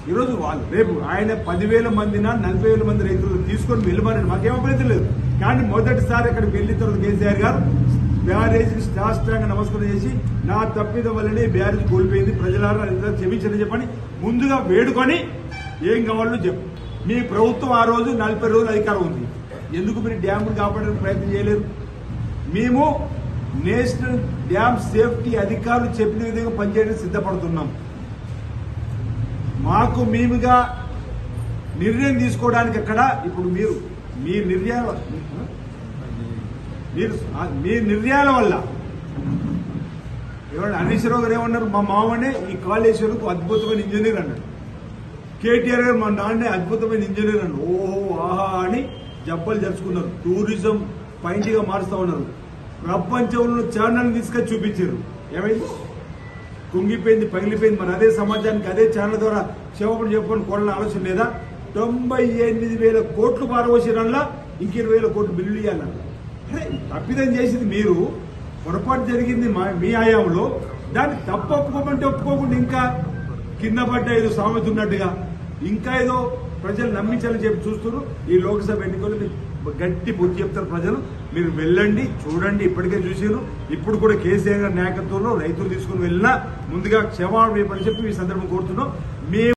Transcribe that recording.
ఈరోజు వాళ్ళు రేపు ఆయన పదివేల మందిన నలభై వేల మంది రైతులు తీసుకొని వెళ్ళమని మాకేం అభ్యంతరం లేదు కానీ మొదటిసారి అక్కడికి వెళ్ళిన తర్వాత కేసీఆర్ గారు బ్యారేజ్ సాష్టాంగ నమస్కారం చేసి నా తప్పిదం వల్లనే ఈ బ్యారేజ్ కోల్పోయింది ప్రజలారా అందరూ క్షమించని చెప్పని ముందుగా వేడుకొని ఏం కావాలో చెప్పు మీ ప్రభుత్వం ఆ రోజు నలభై రోజులు అధికారం ఉంది ఎందుకు మీరు డ్యాములు కాపాడడానికి ప్రయత్నం చేయలేరు మేము నేషనల్ డ్యామ్ సేఫ్టీ అధికారులు చెప్పిన విధంగా పనిచేయడానికి సిద్ధపడుతున్నాం మాకు మేముగా నిర్ణయం తీసుకోవడానికి అక్కడ ఇప్పుడు మీరు మీ నిర్ణయాల మీరు మీ నిర్ణయాల వల్ల ఏమన్నా హరీశ్వరరావు గారు ఏమన్నారు మా మామనే ఈ కాళేశ్వరకు అద్భుతమైన ఇంజనీర్ అన్నాడు కేటీఆర్ గారు మా నాన్నే అద్భుతమైన ఇంజనీర్ అన్నాడు ఓహో ఆహా అని జబ్బలు జరుచుకున్నారు టూరిజం పాయింట్గా మారుస్తా ఉన్నారు ప్రపంచంలో ఛానల్ తీసుకొని చూపించారు ఏమైంది కుంగిపోయింది పగిలిపోయింది మరి అదే సమాజానికి అదే ఛానల్ ద్వారా క్షేమపడి చెప్పుకొని కోరాలని ఆలోచన లేదా తొంభై ఎనిమిది వేల కోట్లు పారవచ్చినల్లా ఇంక ఇరవై వేల కోట్లు బిల్లులు ఇవ్వాలన్న అరే తప్పిదం చేసింది మీరు పొరపాటు జరిగింది మా- మీ ఆయాంలో దాన్ని తప్పు ఒప్పుకోమంటే ఒప్పుకోకుండా ఇంకా కింద పడ్డ ఏదో సామెత ఉన్నట్టుగా ఇంకా ఏదో ప్రజలు నమ్మించాలని చెప్పి చూస్తున్నారు ఈ లోక్సభ ఎన్నికలు మీరు గట్టి బుద్ధి చెప్తారు ప్రజలు మీరు వెళ్ళండి చూడండి ఇప్పటికే చూసారు ఇప్పుడు కూడా కేసీఆర్ గారి నాయకత్వంలో రైతులు తీసుకుని వెళ్ళినా ముందుగా క్షమాపణ చెప్పని చెప్పి ఈ సందర్భం కోరుతున్నాం మేము